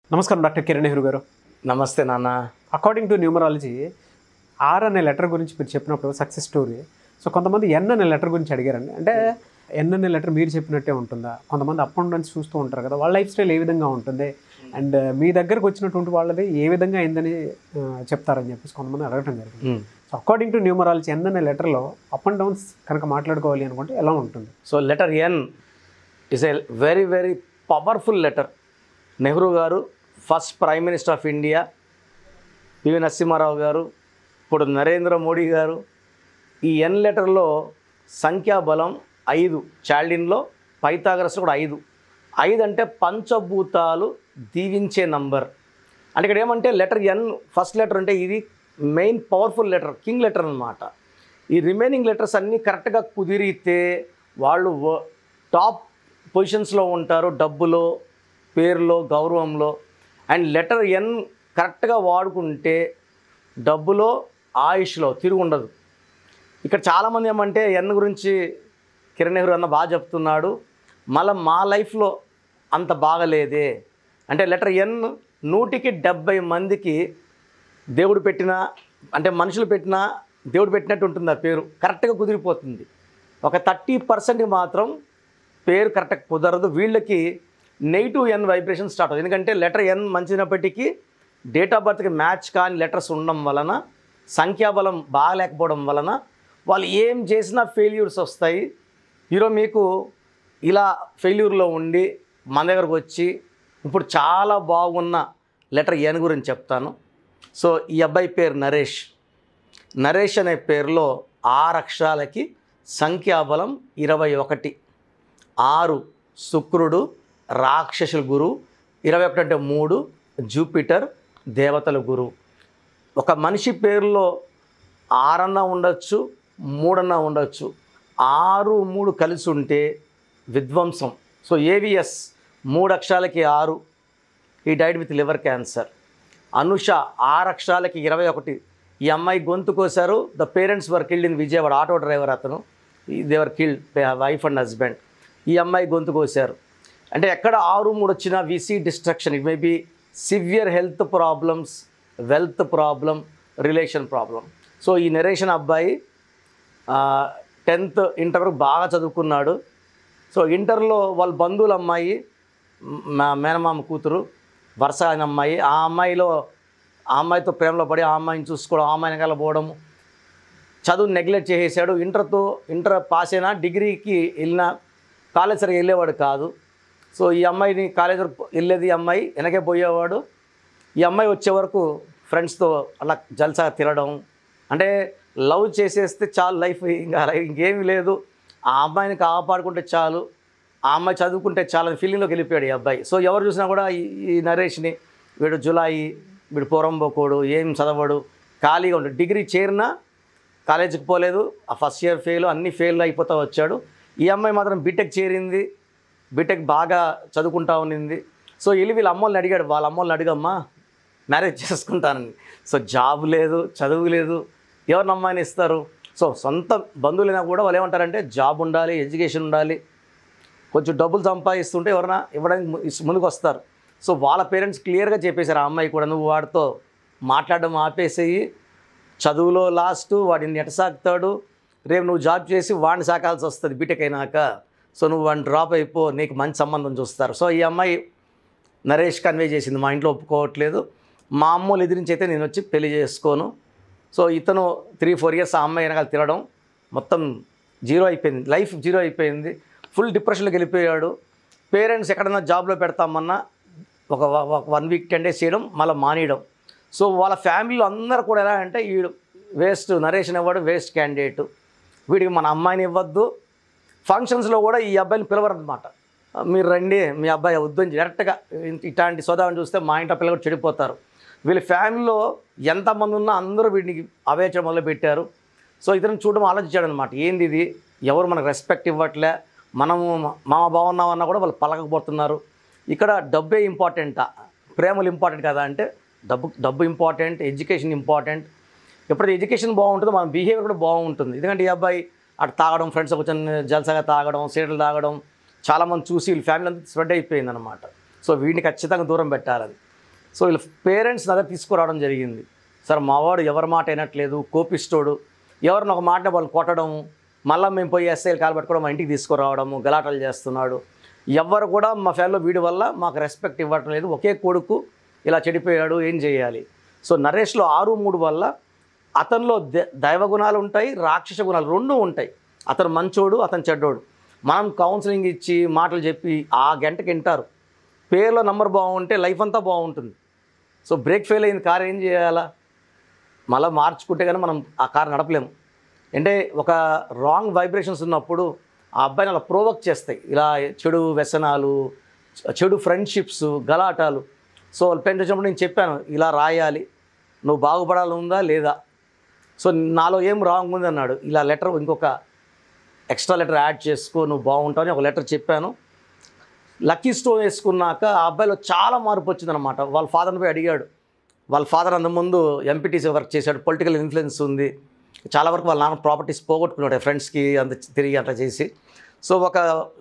నమస్కారం డాక్టర్ కిరణ్ నెహ్రూ గారు నమస్తే నాన్న అకార్డింగ్ టు న్యూమరాలజీ ఆర్ అనే లెటర్ గురించి మీరు చెప్పినప్పుడు సక్సెస్ స్టోరీ సో కొంతమంది ఎన్ అనే లెటర్ గురించి అడిగారండి అంటే ఎన్ అనే లెటర్ మీరు చెప్పినట్టే ఉంటుందా కొంతమంది అప్ అండ్ డౌన్స్ చూస్తూ ఉంటారు కదా వాళ్ళ లైఫ్ స్టైల్ ఏ విధంగా ఉంటుంది అండ్ మీ దగ్గరకు వచ్చినటువంటి వాళ్ళది ఏ విధంగా అయిందని ఆ, చెప్తారని చెప్పేసి కొంతమంది అడగటం జరిగింది మ్మ్. So according to numerology N అనే లెటర్లో అప్ అండ్ డౌన్స్ కనుక మాట్లాడుకోవాలి అనుకుంటే ఎలా ఉంటుంది so letter N is a very very powerful letter Nehru garu first prime minister of India PV Narasimha Rao garu ఇప్పుడు నరేంద్ర మోడీ గారు ఈ ఎన్ లెటర్లో సంఖ్యాబలం ఐదు చాల్డిన్లో పైథాగరస్ కూడా ఐదు ఐదు అంటే పంచభూతాలు దీవించే నంబర్ అంటే ఇక్కడ ఏమంటే లెటర్ ఎన్ ఫస్ట్ లెటర్ అంటే ఇది main powerful letter king letter అన్నమాట ఈ రిమైనింగ్ లెటర్స్ అన్నీ కరెక్ట్గా కుదిరితే వాళ్ళు వ- టాప్ పొజిషన్స్లో ఉంటారు డబ్బులో పేరులో గౌరవంలో అండ్ లెటర్ ఎన్ కరెక్ట్గా వాడుకుంటే డబ్బులో ఆయుష్లో తిరుగు ఉండదు ఇక్కడ చాలామంది ఏమంటే ఎన్ గురించి కిరణ్ నెహ్రూ అన్న బాగా చెప్తున్నాడు మళ్ళీ మా లైఫ్లో అంత బాగలేదే అంటే లెటర్ ఎన్ నూటికి డెబ్బై మందికి దేవుడు పెట్టిన అంటే మనుషులు పెట్టిన దేవుడు పెట్టినట్టు ఉంటుంది ఆ పేరు కరెక్ట్గా కుదిరిపోతుంది ఒక థర్టీ పర్సెంట్కి మాత్రం పేరు కరెక్ట్గా కుదరదు వీళ్ళకి నెగిటివ్ ఎన్ వైబ్రేషన్ స్టార్ట్ అవుతుంది ఎందుకంటే లెటర్ ఎన్ మంచినప్పటికీ డేట్ ఆఫ్ బర్త్కి మ్యాచ్ కాని లెటర్స్ ఉండడం వలన సంఖ్యాబలం బాగలేకపోవడం వలన వాళ్ళు ఏం చేసినా ఫెయిల్యూర్స్ వస్తాయి ఈరోజు మీకు ఇలా ఫెయిల్యూర్లో ఉండి మన దగ్గరకు వచ్చి ఇప్పుడు చాలా బాగున్న లెటర్ ఎన్ గురించి చెప్తాను సో ఈ అబ్బాయి పేరు నరేష్ నరేష్ అనే పేరులో ఆరు అక్షరాలకి సంఖ్యాబలం ఇరవై ఒకటి ఆరు శుక్రుడు రాక్షసుల గురు ఇరవై ఒకటి అంటే మూడు జూపిటర్ దేవతల గురు ఒక మనిషి పేరులో ఆరన్నా ఉండొచ్చు మూడన్నా ఉండొచ్చు ఆరు మూడు కలిసి ఉంటే విధ్వంసం సో ఏవిఎస్ మూడు అక్షరాలకి ఆరు ఈ died with liver cancer Anusha ఆరు అక్షరాలకి ఇరవై ఒకటి ఈ అమ్మాయి గొంతు కోసారు the parents were killed in Vijayawada auto driver అతను they were killed wife and husband ఈ అమ్మాయి గొంతు కోసారు అంటే ఎక్కడ ఆరు మూడు వచ్చినా విసీ destruction it may be severe health problems wealth problem relation problem so ఈ నరేషన్ అబ్బాయి టెన్త్ ఇంటర్ వరకు బాగా చదువుకున్నాడు సో ఇంటర్లో వాళ్ళ బంధువుల అమ్మాయి మా మేనమామ కూతురు వరుస అయిన అమ్మాయి ఆ అమ్మాయిలో ఆ అమ్మాయితో ప్రేమలో పడి ఆ అమ్మాయిని చూసుకోవడం ఆ అమ్మాయిని వెనకాల పోవడం చదువు నెగ్లెక్ట్ చేసేసాడు ఇంటర్తో ఇంటర్ పాస్ అయినా డిగ్రీకి వెళ్ళినా కాలేజ్ సరిగా వెళ్ళేవాడు కాదు సో ఈ అమ్మాయిని కాలేజ్ వరకు వెళ్ళేది ఈ అమ్మాయి వెనకే పోయేవాడు ఈ అమ్మాయి వచ్చే వరకు ఫ్రెండ్స్తో అలా జల్సా తిరగడం అంటే లవ్ చేసేస్తే చాలు లైఫ్ ఇంకా ఇంకేమీ లేదు ఆ అమ్మాయిని కాపాడుకుంటే చాలు ఆ అమ్మాయి చదువుకుంటే చాలా ఫీలింగ్లోకి వెళ్ళిపోయాడు ఈ అబ్బాయి సో ఎవరు చూసినా కూడా ఈ ఈ నరేష్ని వీడు జులాయి వీడు పోరంబోకోడు ఏం చదవడు ఖాళీగా ఉంటాడు డిగ్రీ చేరినా కాలేజీకి పోలేదు ఆ ఫస్ట్ ఇయర్ ఫెయిల్ అన్ని ఫెయిల్ అయిపోతూ వచ్చాడు ఈ అమ్మాయి మాత్రం బీటెక్ చేరింది బీటెక్ బాగా చదువుకుంటా ఉన్నింది సో వెళ్ళి వీళ్ళ అమ్మోళ్ళని అడిగాడు వాళ్ళ అమ్మోళ్ళని అడిగమ్మా మ్యారేజ్ చేసుకుంటానని సో జాబ్ లేదు చదువు లేదు ఎవరిని అమ్మాయిని ఇస్తారు సో సొంత బంధువులైనా కూడా వాళ్ళు ఏమంటారంటే జాబ్ ఉండాలి ఎడ్యుకేషన్ ఉండాలి కొంచెం డబ్బులు సంపాదిస్తుంటే ఎవరైనా ఇవ్వడానికి ము- ఇస్- ముందుకు వస్తారు సో వాళ్ళ పేరెంట్స్ క్లియర్గా చెప్పేశారు ఆ అమ్మాయి కూడా నువ్వు వాడితో మాట్లాడడం ఆపేసేయి చదువులో లాస్ట్ వాడిని ఎటసాగుతాడు రేపు నువ్వు జాబ్ చేసి వాడిని సాకాల్సి వస్తుంది బీటెక్ అయినాక సో నువ్వు వాడిని డ్రాప్ అయిపో నీకు మంచి సంబంధం చూస్తారు సో ఈ అమ్మాయి నరేష్ కన్వే చేసింది మా ఇంట్లో ఒప్పుకోవట్లేదు మా అమ్మోళ్ళు ఎదిరించి అయితే నేను వచ్చి పెళ్లి చేసుకోను సో ఇతను త్రీ ఫోర్ ఇయర్స్ ఆ అమ్మాయి వెనకాల తిరగడం మొత్తం జీరో అయిపోయింది లైఫ్ జీరో అయిపోయింది ఫుల్ డిప్రెషన్లోకి వెళ్ళిపోయాడు పేరెంట్స్ ఎక్కడన్నా జాబ్లో పెడతామన్నా ఒక వన్ వీక్ టెన్ డేస్ చేయడం మళ్ళీ మానేయడం సో వాళ్ళ ఫ్యామిలీలో అందరూ కూడా ఎలా అంటే వీడు వేస్ట్ నరేషన్ ఇవ్వడు వేస్ట్ క్యాండిడేట్ వీడికి మన అమ్మాయిని ఇవ్వద్దు ఫంక్షన్స్లో కూడా ఈ అబ్బాయిని పిలవరు అనమాట మీరు రండి మీ అబ్బాయి వద్దని డైరెక్ట్గా ఇట్లాంటి సోదాన్ని చూస్తే మా ఇంట్లో పిల్లలు కూడా చెడిపోతారు వీళ్ళ ఫ్యామిలీలో ఎంతమంది ఉన్నా అందరూ వీడిని అవేచడం మొదలుపెట్టారు సో ఇతను చూడడం ఆలోచించాడు అనమాట ఏంది ఇది ఎవరు మనకు రెస్పెక్ట్ ఇవ్వట్లే మనము మామ బాగున్నామన్నా కూడా వాళ్ళు పలకపోతున్నారు ఇక్కడ డబ్బే ఇంపార్టెంటా ప్రేమలు ఇంపార్టెంట్ కదా అంటే డబ్బు డబ్బు ఇంపార్టెంట్ ఎడ్యుకేషన్ ఇంపార్టెంట్ ఎప్పుడైతే ఎడ్యుకేషన్ బాగుంటుందో మన బిహేవియర్ కూడా బాగుంటుంది ఎందుకంటే ఈ అబ్బాయి అటు తాగడం ఫ్రెండ్స్ కూర్చొని జల్సాగా తాగడం సీటలు తాగడం చాలామంది చూసి వీళ్ళ ఫ్యామిలీ అంతా స్ప్రెడ్ అయిపోయింది అనమాట సో వీడిని ఖచ్చితంగా దూరం పెట్టాలని సో వీళ్ళ పేరెంట్స్ దగ్గర తీసుకురావడం జరిగింది సార్ మావాడు ఎవరి మాట వినట్లేదు కోపిస్తోడు ఎవరిని ఒక మాట వాళ్ళు కొట్టడం మళ్ళీ మేము పోయి ఎస్ఐలు కాలబెట్టుకోవడం మా ఇంటికి తీసుకురావడము గలాటలు చేస్తున్నాడు ఎవరు కూడా మా ఫ్యామిలీలో వీడి వల్ల మాకు రెస్పెక్ట్ ఇవ్వటం లేదు ఒకే కొడుకు ఇలా చెడిపోయాడు ఏం చేయాలి సో నరేష్లో ఆరు మూడు వల్ల అతనిలో ద- దైవ గుణాలు ఉంటాయి రాక్షస గుణాలు రెండూ ఉంటాయి అతను మంచోడు అతను చెడ్డోడు మనం కౌన్సిలింగ్ ఇచ్చి మాటలు చెప్పి ఆ గంటకి వింటారు పేర్లో నంబర్ బాగుంటే లైఫ్ అంతా బాగుంటుంది సో బ్రేక్ ఫెయిల్ అయింది కార్ ఏం చేయాలా మళ్ళీ మార్చుకుంటే కానీ మనం ఆ కార్ నడపలేము అంటే ఒక రాంగ్ వైబ్రేషన్స్ ఉన్నప్పుడు ఆ అబ్బాయిని అలా ప్రోవోక్ చేస్తాయి ఇలా చెడు వ్యసనాలు చెడు ఫ్రెండ్షిప్స్ గలాటాలు సో వాళ్ళు పెన్ వచ్చినప్పుడు నేను చెప్పాను ఇలా రాయాలి నువ్వు బాగుపడాలి ఉందా లేదా సో నాలో ఏం రాంగ్ ఉంది అన్నాడు ఇలా లెటర్ ఇంకొక ఎక్స్ట్రా లెటర్ యాడ్ చేసుకో నువ్వు బాగుంటావు అని ఒక లెటర్ చెప్పాను లక్కీ స్టోన్ వేసుకున్నాక ఆ అబ్బాయిలో చాలా మార్పు వచ్చిందనమాట వాళ్ళ ఫాదర్ని పోయి అడిగాడు వాళ్ళ ఫాదర్ అంతకుముందు ఎంపీటీసీ వర్క్ చేశాడు పొలిటికల్ ఇన్ఫ్లుయెన్స్ ఉంది చాలా వరకు వాళ్ళ నాన్న ప్రాపర్టీస్ పోగొట్టుకున్నాడు ఫ్రెండ్స్కి అంత తిరిగి అట్లా చేసి సో ఒక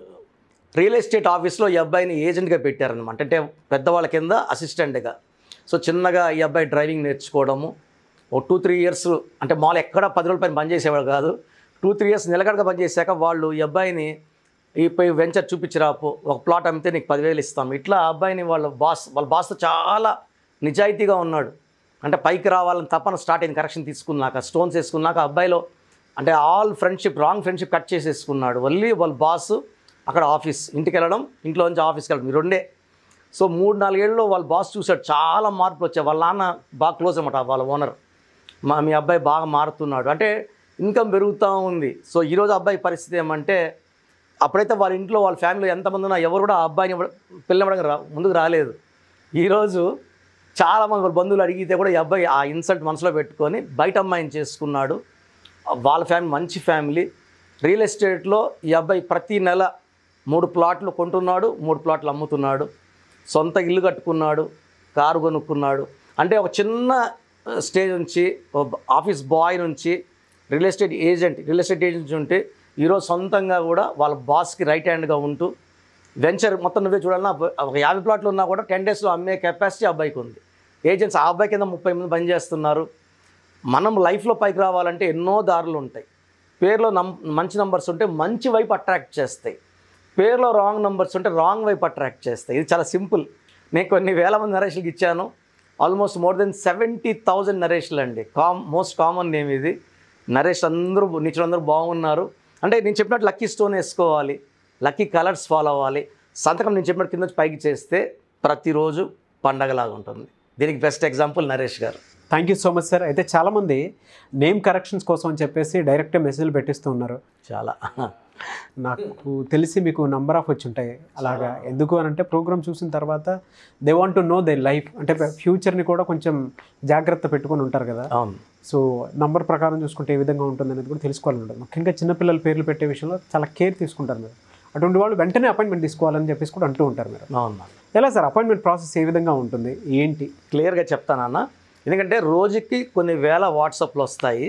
రియల్ ఎస్టేట్ ఆఫీస్లో ఈ అబ్బాయిని ఏజెంట్గా పెట్టారనమాట అంటే పెద్దవాళ్ళ కింద అసిస్టెంట్గా సో చిన్నగా ఈ అబ్బాయి డ్రైవింగ్ నేర్చుకోవడము ఓ టూ త్రీ ఇయర్స్ అంటే మాల్ ఎక్కడ పది రోజుల పైన పనిచేసేవాడు కాదు టూ త్రీ ఇయర్స్ నిలకడగా పనిచేశాక వాళ్ళు ఈ అబ్బాయిని ఈ పై వెంచర్ చూపించిరాపు ఒక ప్లాట్ అమ్మితే నీకు పదివేలు ఇస్తాం ఇట్లా ఆ అబ్బాయిని వాళ్ళ బాస్ వాళ్ళ బాస్తో చాలా నిజాయితీగా ఉన్నాడు అంటే పైకి రావాలని తపన స్టార్ట్ అయింది కరెక్షన్ తీసుకున్నాక స్టోన్స్ వేసుకున్నాక ఆ అబ్బాయిలో అంటే all friendship wrong friendship cut చేసేసుకున్నాడు మళ్ళీ వాళ్ళ బాస్ అక్కడ ఆఫీస్ ఇంటికి వెళ్ళడం ఇంట్లో నుంచి ఆఫీస్కి వెళ్ళడం ఈ రెండే సో మూడు నాలుగేళ్ళలో వాళ్ళ బాస్ చూశాడు చాలా మార్పులు వచ్చాయి వాళ్ళ నాన్న బాగా క్లోజ్ అనమాట వాళ్ళ ఓనర్ మా మీ అబ్బాయి బాగా మారుతున్నాడు అంటే ఇన్కమ్ పెరుగుతూ ఉంది సో ఈరోజు అబ్బాయి పరిస్థితి ఏమంటే అప్పుడైతే వాళ్ళ ఇంట్లో వాళ్ళ ఫ్యామిలీలో ఎంతమంది ఉన్నా ఎవరు కూడా ఆ అబ్బాయిని ఇవ్వడం- పిల్లవడానికి రా ముందుకు రాలేదు ఈరోజు చాలామంది వాళ్ళ బంధువులు అడిగితే కూడా ఈ అబ్బాయి ఆ ఇన్సల్ట్ మనసులో పెట్టుకొని బయట అమ్మాయిని చేసుకున్నాడు వాళ్ళ ఫ్యామిలీ మంచి ఫ్యామిలీ రియల్ ఎస్టేట్లో ఈ అబ్బాయి ప్రతి నెల మూడు ప్లాట్లు కొంటున్నాడు మూడు ప్లాట్లు అమ్ముతున్నాడు సొంత ఇల్లు కట్టుకున్నాడు కారు కొనుక్కున్నాడు అంటే ఒక చిన్న ఆ, స్టేజ్ నుంచి ఒక ఆఫీస్ బాయ్ నుంచి real estate agent real estate agent ఉంటే ఈరోజు సొంతంగా కూడా వాళ్ళ బాస్కి రైట్ హ్యాండ్గా ఉంటూ వెంచర్ మొత్తం నువ్వే చూడాలన్నా ఒక యాభై ప్లాట్లు ఉన్నా కూడా టెన్ డేస్లో అమ్మే కెపాసిటీ అబ్బాయికి ఉంది ఏజెంట్స్ ఆ అబ్బాయి కింద ముప్పై మంది పనిచేస్తున్నారు మనం లైఫ్లో పైకి రావాలంటే ఎన్నో దారులు ఉంటాయి పేరులో నం మంచి నంబర్స్ ఉంటే మంచి వైపు అట్రాక్ట్ చేస్తాయి పేరులో రాంగ్ నంబర్స్ ఉంటే రాంగ్ వైపు అట్రాక్ట్ చేస్తాయి ఇది చాలా సింపుల్ నేను కొన్ని వేల మంది నరేష్లకి ఇచ్చాను almost more than seventy thousand నరేష్లు అండి కామ్ మోస్ట్ కామన్ నేమ్ ఇది నరేష్ అందరూ నిచ్చులు అందరూ బాగున్నారు అంటే నేను చెప్పినట్టు లక్కీ స్టోన్ వేసుకోవాలి లక్కీ కలర్స్ ఫాలో అవ్వాలి సంతకం నేను చెప్పినట్టు కింద నుంచి పైకి చేస్తే ప్రతిరోజు పండగలాగా ఉంటుంది దీనికి best example Naresh garu thank you so much sir అయితే చాలామంది నేమ్ కరెక్షన్స్ కోసం అని చెప్పేసి డైరెక్ట్గా మెసేజ్లు పెట్టిస్తూ ఉన్నారు చాలా నాకు తెలిసి మీకు నంబర్ ఆఫ్ వచ్చి ఉంటాయి అలాగా ఎందుకు అని అంటే ప్రోగ్రామ్ చూసిన తర్వాత they want to know they life అంటే ఫ్యూచర్ని కూడా కొంచెం జాగ్రత్త పెట్టుకొని ఉంటారు కదా అవును సో నంబర్ ప్రకారం చూసుకుంటే ఏ విధంగా ఉంటుంది అనేది కూడా తెలుసుకోవాలని ఉంటుంది ముఖ్యంగా చిన్నపిల్లల పేర్లు పెట్టే విషయంలో చాలా కేర్ తీసుకుంటారు మీరు అటువంటి వాళ్ళు వెంటనే అపాయింట్మెంట్ తీసుకోవాలని చెప్పేసి కూడా అంటూ ఉంటారు మీరు అవును ఎలా సార్ అపాయింట్మెంట్ ప్రాసెస్ ఏ విధంగా ఉంటుంది ఏంటి క్లియర్గా చెప్తానన్న ఎందుకంటే రోజుకి కొన్ని వేల వాట్సాప్లు వస్తాయి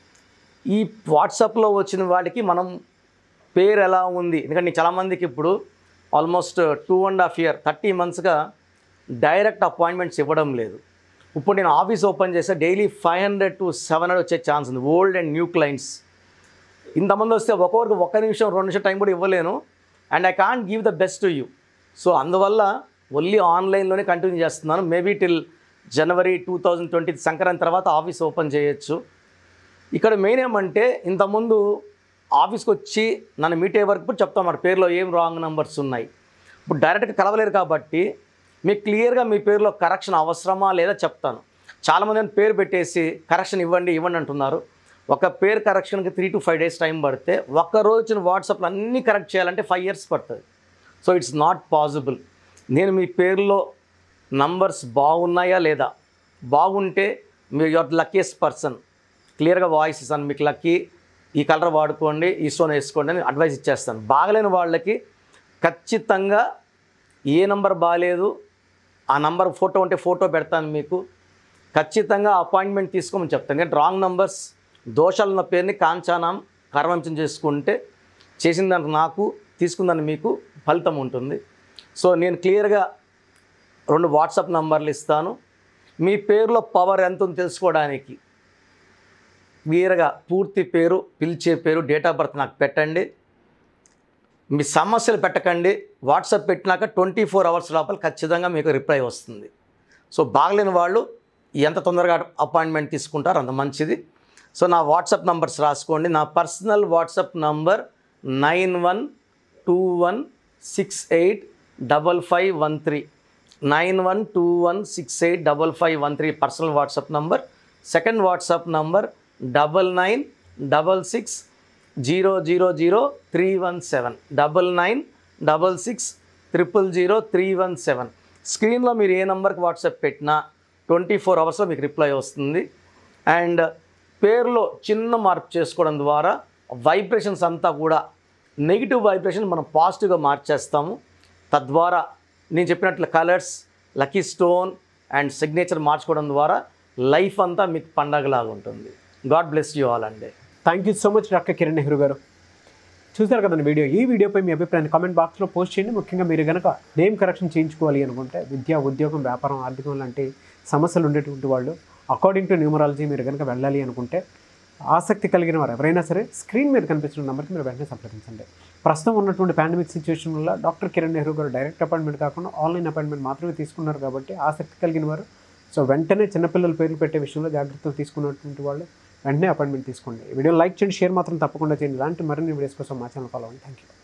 ఈ వాట్సాప్లో వచ్చిన వాటికి మనం పేరు ఎలా ఉంది ఎందుకంటే చాలామందికి ఇప్పుడు almost two and half year thirty మంత్స్గా డైరెక్ట్ అపాయింట్మెంట్స్ ఇవ్వడం లేదు ఇప్పుడు నేను ఆఫీస్ ఓపెన్ చేస్తే daily five hundred to seven hundred వచ్చే ఛాన్స్ ఉంది ఓల్డ్ అండ్ న్యూ క్లయింట్స్ ఇంతమంది వస్తే ఒక్కొక్కరికి ఒక్క నిమిషం రెండు నిమిషం టైం కూడా ఇవ్వలేను and I can't give the best to you so అందువల్ల ఓన్లీ ఆన్లైన్లోనే కంటిన్యూ చేస్తున్నాను maybe till January two thousand twenty Sankranti తర్వాత ఆఫీస్ ఓపెన్ చేయొచ్చు ఇక్కడ మెయిన్ ఏమంటే ఇంతకుముందు ఆఫీస్కి వచ్చి నన్ను మీట్ అయ్యే వరకు ఇప్పుడు చెప్తాం మాట పేరులో ఏం రాంగ్ నెంబర్స్ ఉన్నాయి ఇప్పుడు డైరెక్ట్గా కలవలేరు కాబట్టి మీకు క్లియర్గా మీ పేరులో కరెక్షన్ అవసరమా లేదా చెప్తాను చాలామంది ఏమో పేరు పెట్టేసి కరెక్షన్ ఇవ్వండి ఇవ్వండి అంటున్నారు ఒక పేరు కరెక్షన్కి three to five days time పడితే ఒక్క రోజు వచ్చిన వాట్సాప్లో అన్నీ కరెక్ట్ చేయాలంటే ఫైవ్ ఇయర్స్ పడుతుంది సో ఇట్స్ నాట్ పాసిబుల్ నేను మీ పేరులో నంబర్స్ బాగున్నాయా లేదా బాగుంటే మీరు యువర్ లక్కీయెస్ట్ పర్సన్ క్లియర్గా వాయిస్ ఇస్తాను మీకు లక్కీ ఈ కలర్ వాడుకోండి ఈ స్టోన్ వేసుకోండి అని అడ్వైస్ ఇచ్చేస్తాను బాగలేని వాళ్ళకి ఖచ్చితంగా ఏ నంబర్ బాగాలేదు ఆ నంబర్ ఫోటో ఉంటే ఫోటో పెడతాను మీకు ఖచ్చితంగా అపాయింట్మెంట్ తీసుకోమని చెప్తాను ఎందుకంటే రాంగ్ నంబర్స్ దోషాలు ఉన్న పేరుని కాంచానం కర్మంచం చేసుకుంటే చేసిన దానికి నాకు తీసుకున్న దానికి మీకు ఫలితం ఉంటుంది సో నేను క్లియర్గా రెండు వాట్సాప్ నంబర్లు ఇస్తాను మీ పేరులో పవర్ ఎంత ఉందో తెలుసుకోవడానికి క్లియర్గా పూర్తి పేరు పిలిచే పేరు డేట్ ఆఫ్ బర్త్ నాకు పెట్టండి మీ సమస్యలు పెట్టకండి వాట్సాప్ పెట్టినాక ట్వంటీ ఫోర్ అవర్స్ లోపల ఖచ్చితంగా మీకు రిప్లై వస్తుంది సో బాగలేని వాళ్ళు ఎంత తొందరగా అపాయింట్మెంట్ తీసుకుంటారో అంత మంచిది సో నా వాట్సాప్ నంబర్స్ రాసుకోండి నా personal WhatsApp number nine one two one six eight double five one three nine one two one six eight double five one three personal WhatsApp number second WhatsApp number double nine double six zero zero zero three one seven double nine double six triple zero three one seven స్క్రీన్లో మీరు ఏ నెంబర్కి WhatsApp పెట్టినా twenty four అవర్స్లో మీకు reply వస్తుంది and పేరులో చిన్న మార్పు చేసుకోవడం ద్వారా వైబ్రేషన్స్ అంతా కూడా నెగిటివ్ వైబ్రేషన్ మనం పాజిటివ్గా మార్చేస్తాము తద్వారా నేను చెప్పినట్లు colours lucky stone and signature మార్చుకోవడం ద్వారా లైఫ్ అంతా మీకు పండగలాగా ఉంటుంది గాడ్ బ్లెస్ యూ ఆల్ అండి thank you so much doctor Kiran Nehru garu చూసారు కదండి వీడియో ఈ వీడియోపై మీ అభిప్రాయాన్ని కామెంట్ బాక్స్లో పోస్ట్ చేయండి ముఖ్యంగా మీరు కనుక నేమ్ కరెక్షన్ చేయించుకోవాలి అనుకుంటే విద్య ఉద్యోగం వ్యాపారం ఆర్థికం లాంటి సమస్యలు ఉండేటువంటి వాళ్ళు అకార్డింగ్ టు న్యూమరాలజీ మీరు కనుక వెళ్ళాలి అనుకుంటే ఆసక్తి కలిగిన వారు ఎవరైనా సరే స్క్రీన్ మీద కనిపించిన నెంబర్కి మీరు వెంటనే సంప్రదించండి ప్రస్తుతం ఉన్నటువంటి పాండమిక్ సిచ్యువేషన్ వల్ల doctor Kiran Nehru garu direct appointment కాకుండా ఆన్లైన్ అపాయింట్మెంట్ మాత్రమే తీసుకున్నారు కాబట్టి ఆసక్తి కలిగిన వారు సో వెంటనే చిన్నపిల్లల పేర్లు పెట్టే విషయంలో జాగ్రత్తలు తీసుకున్నటువంటి వాళ్ళు వెంటనే అపాయింట్మెంట్ తీసుకోండి ఈ వీడియో లైక్ చేయండి షేర్ మాత్రం తప్పకుండా చేయండి ఇలాంటి మరిన్ని వీడియోస్ కోసం మా ఛానల్ ఫాలో అవ్వండి థ్యాంక్ యూ